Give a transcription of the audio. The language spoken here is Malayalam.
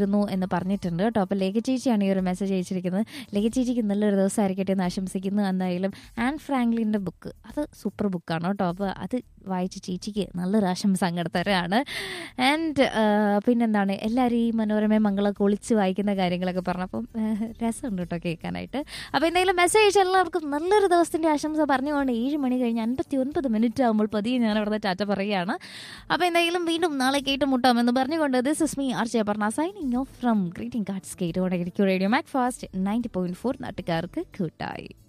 ന്നു എന്ന് പറഞ്ഞിട്ടുണ്ട് കേട്ടോ അപ്പോൾ ലേഖ ചേച്ചിയാണ് ഈ ഒരു മെസ്സേജ് അയച്ചിരിക്കുന്നത് ലേഖ ചേച്ചിക്ക് നല്ലൊരു ദിവസമായിരിക്കട്ടെ എന്ന് ആശംസിക്കുന്നു എന്തായാലും ആൻ ഫ്രാങ്ക്ലിൻ്റെ ബുക്ക് അത് സൂപ്പർ ബുക്കാണ് കേട്ടോ അപ്പോൾ അത് വായിച്ച് ചേച്ചിക്ക് നല്ലൊരു ആശംസ അങ്ങോട്ട് തരാണ് ആൻഡ് പിന്നെന്താണ് എല്ലാവരും ഈ മനോരമ മംഗളമൊക്കെ ഒളിച്ച് വായിക്കുന്ന കാര്യങ്ങളൊക്കെ പറഞ്ഞപ്പം ഏഹ്, രസമുണ്ട് കേട്ടോ കേൾക്കാനായിട്ട് അപ്പോൾ എന്തെങ്കിലും മെസ്സേജ് അയച്ച എല്ലാവർക്കും നല്ലൊരു ദിവസത്തിൻ്റെ ആശംസ പറഞ്ഞുകൊണ്ട് ഏഴ് മണി കഴിഞ്ഞ് അൻപത്തി ഒൻപത് മിനിറ്റ് ആകുമ്പോൾ പതിയെ ഞാൻ അവിടുത്തെ ടാറ്റ പറയുകയാണ് അപ്പോൾ എന്തായാലും വീണ്ടും നാളെ കേട്ടുമുട്ടാമെന്ന് പറഞ്ഞുകൊണ്ട് this is me R J പറഞ്ഞ signing off from greeting cards കേട്ടുകൊണ്ട് radio Mac Fast ninety point four നാട്ടുകാർക്ക് കൂട്ടായി